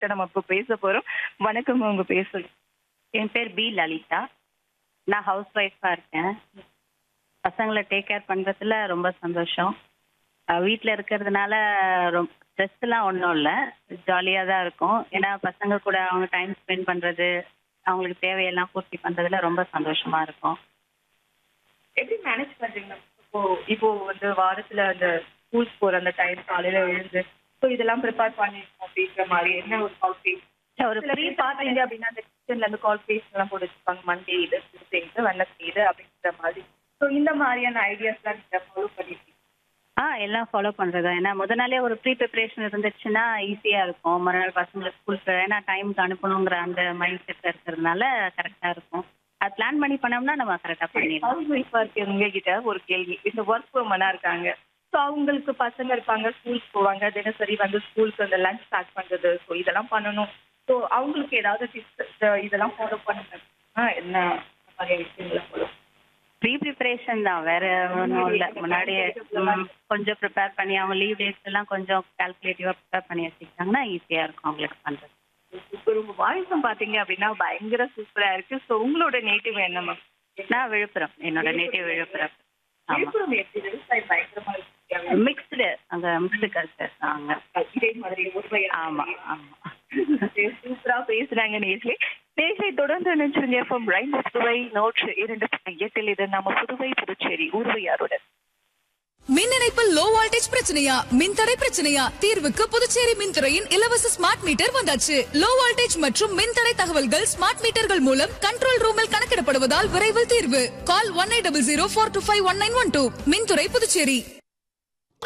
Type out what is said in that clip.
நம்ம இப்போ பேச போறோம் வணக்கம் உங்க பேர் சொல்லுங்க என் பேர் பி லலிதா நான் ஹவுஸ் ஒய்ஃபாக இருக்கேன் பசங்களை டேக் கேர் பண்ணுறதுல ரொம்ப சந்தோஷம் வீட்டில் இருக்கிறதுனால ரொம்ப ஸ்ட்ரெஸ்லாம் ஒன்றும் இல்லை ஜாலியாக தான் இருக்கும் ஏன்னா பசங்க கூட அவங்க டைம் ஸ்பெண்ட் பண்ணுறது அவங்களுக்கு தேவையெல்லாம் பூர்த்தி பண்ணுறதுல ரொம்ப சந்தோஷமா இருக்கும் எப்படி மேனேஜ் பண்றீங்க இப்போ இப்போ வந்து வாரத்துல அந்த ஸ்கூல்ஸ் போற அந்த டைம் காலையில எழுந்து ஸோ இதெல்லாம் ப்ரிப்பேர் பண்ணிருக்கோம் அப்படின்ற மாதிரி என்ன ஒரு கால் பேஸ் ஒரு ஒரு ஃப்ரீ பாத்தீங்க அப்படின்னா அந்த கிச்சன்ல இருந்து கால் பேஸ் எல்லாம் போட்டு வச்சுப்பாங்க மண்டே இது டியூஸ்டே இது வெனஸ்டே இது அப்படின்ற மாதிரி ஸோ இந்த மாதிரியான ஐடியாஸ்லாம் நீங்க ஃபாலோ பண்ணிருக்கீங்க ஆ எல்லாம் ஃபாலோ பண்ணுறது ஏன்னா முத நாளே ஒரு ப்ரீ ப்ரிப்பரேஷன் இருந்துச்சுன்னா ஈஸியாக இருக்கும் மறுநாள் பசங்களை ஸ்கூலுக்கு ஏன்னா டைமுக்கு அனுப்பணுங்கிற அந்த மைண்ட் செட் இருக்கிறதுனால கரெக்டாக இருக்கும் அது பிளான் பண்ணி பண்ணோம்னா நம்ம கரெக்டாக பண்ணிடலாம் ஹவுஸ் ஒய்ஃபா இருக்கவங்க கிட்ட ஒரு கேள்வி இந்த ஒர்க் உமனா இருக்காங்க ஸோ அவங்களுக்கு பசங்க இருப்பாங்க ஸ்கூலுக்கு போவாங்க தினசரி வந்து ஸ்கூலுக்கு அந்த லஞ்ச் பேக் பண்றது ஸோ இதெல்லாம் பண்ணணும் ஸோ அவங்களுக்கு ஏதாவது டிப்ஸ் இதெல்லாம் ஃபாலோ பண்ணுங்க ஆ என்ன நிறைய விஷயங்களை ஃபாலோ ப்ரீ ப்ரிப்பரேஷன் தான் வேற ஒன்றும் இல்லை முன்னாடியே ம், கொஞ்சம் ப்ரிப்பேர் பண்ணி அவங்க லீவ் டேஸ் எல்லாம் கொஞ்சம் கால்குலேட்டிவாக ப்ரிப்பேர் பண்ணி வச்சுக்கிட்டாங்கன்னா ஈஸியாக இருக்கும் அவங்களுக்கு பண்ணுறது சூப்பர் உங்க வாய்ஸும் பாத்தீங்க அப்படின்னா பயங்கர சூப்பரா இருக்கு ஸோ உங்களோட நேட்டிவ் என்ன மேம் நான் விழுப்புரம் என்னோட நேட்டிவ் விழுப்புரம் ஆமாம் விழுப்புரம் எப்படி விவசாயம் பயங்கரமா இருக்கு மிக்ஸ்டு அங்கே மிக்ஸ்டு கல்ச்சர் அங்கே இதே மாதிரி ஒரு ஆமாம் ஆமாம் சூப்பரா பேசுறாங்க நேஸ்லி நேஸ்லி தொடர்ந்து நினைச்சிருங்க எஃப்எம் ரைன் புதுவை நூற்று இரண்டு புள்ளி எட்டில் இது நம்ம புதுவை புதுச்சேரி ஊர்வையாரோட மின் இணைப்பில் லோ வோல்டேஜ் பிரச்சனையா மின்தடை பிரச்சனையா தீர்வுக்கு புதுச்சேரி மின்துறையின் இலவச ஸ்மார்ட் மீட்டர் வந்தாச்சு லோ வோல்டேஜ் மற்றும் மின்தடை தகவல்கள் ஸ்மார்ட் மீட்டர்கள் மூலம் கண்ட்ரோல் ரூமில் கணக்கிடப்படுவதால் விரைவில் தீர்வு call one eight double zero four two five one nine one two மின்துறை புதுச்சேரி